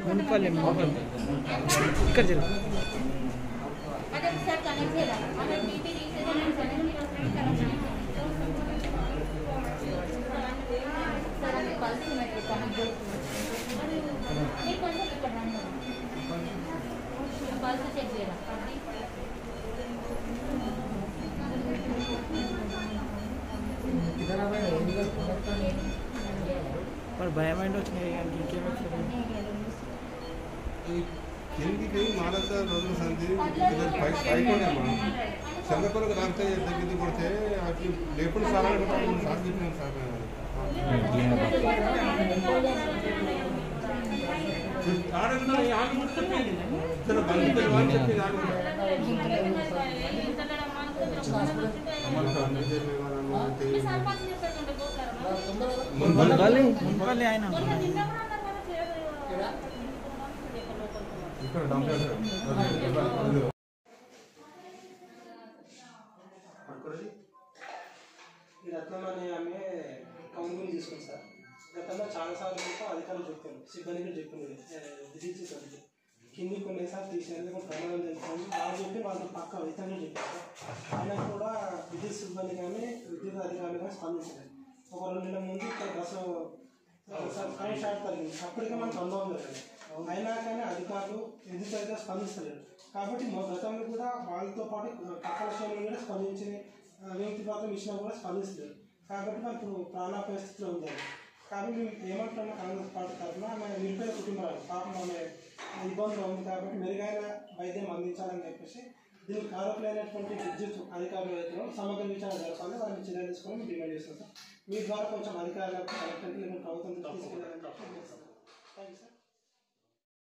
మున్పల్లి మున్పల్లి ఇక్కడ జరుగు అదే ఒకసారి కనెక్ట్ చేయాలి అదే టీపీ తీసేదాన్ని seven zero three connection sir అది పల్స్ మెట్రిక్ కనెక్ట్ చేస్తుంది మీరు కొంచెం ఇక్కడ రండి పల్స్ చెక్ చేయాలి వాడు భయమైంది వచ్చినాయి కానీ ఇంకేమైతే కిందికి మానస రోజుల సంధి పై పైకి అమ్మా చంద్రపురకు రాస్తే తగ్గింది కొడితే అట్లా లేకుండా సార్ అనుకుంటాను సార్ చెప్పినాను సార్ ఆడకుండా ఆమె ముట్టుకుని ఇతను బండి తెలవాలి చెప్పి సర్పంచ్ చెప్పేది పోతారు మున్పల్లి మున్పల్లి ఆయన ఇక్కడ డంప్ ఈ రత్నం అనే ఆమె కౌన్సిలింగ్ తీసుకుంది సార్ గతంలో చాలాసార్లు మీకు అధికారులు చెప్పాను సిబ్బందికి చెప్పింది విజిట్ చేసేది కింది కొన్ని సార్లు తీసేందుకు ప్రమాదం తెలుస్తుంది వాళ్ళు చెప్పి వాళ్ళు పక్క విధంగా చెప్పారు సార్ అయినా కూడా విద్యుత్ సిబ్బంది కానీ విద్యుత్ అధికారులు కానీ స్పందించలేదు ఒక రెండు నెలల ముందు ఇక్కడ బస్సు సార్ కరెంట్ షార్ట్ తగ్గింది అప్పటికే మనకు అనుభవం జరిగింది అయినా కానీ అధికారులు విద్యుత్ అధికారులు స్పందిస్తలేరు కాబట్టి మా గతంలో కూడా వాళ్ళతో పాటు పక్కన శ్రేణులు కూడా స్పందించి వ్యక్తి పాత్ర ఇచ్చినా కూడా స్పందిస్తలేరు కాబట్టి మరి ఇప్పుడు ప్రాణాపాయ స్థితిలో ఉంది కాబట్టి మేము ఏమంటున్నాం కాంగ్రెస్ పార్టీ తరఫున ఆమె నిరుపేద కుటుంబాలు పాపం ఆమె ఇబ్బందులు ఉంది కాబట్టి మెరుగైన వైద్యం అందించాలని చెప్పేసి దీనికి కారకులైనటువంటి విద్యుత్ అధికారులు అయితే సమగ్ర విచారణ జరపాలి వారిని చర్యలు తీసుకొని మేము డిమాండ్ చేస్తాం సార్ మీ ద్వారా కొంచెం అధికారులకు కలెక్టర్కి లేకపోతే ప్రభుత్వం తీసుకెళ్ళాలని చెప్పి థ్యాంక్ యూ సార్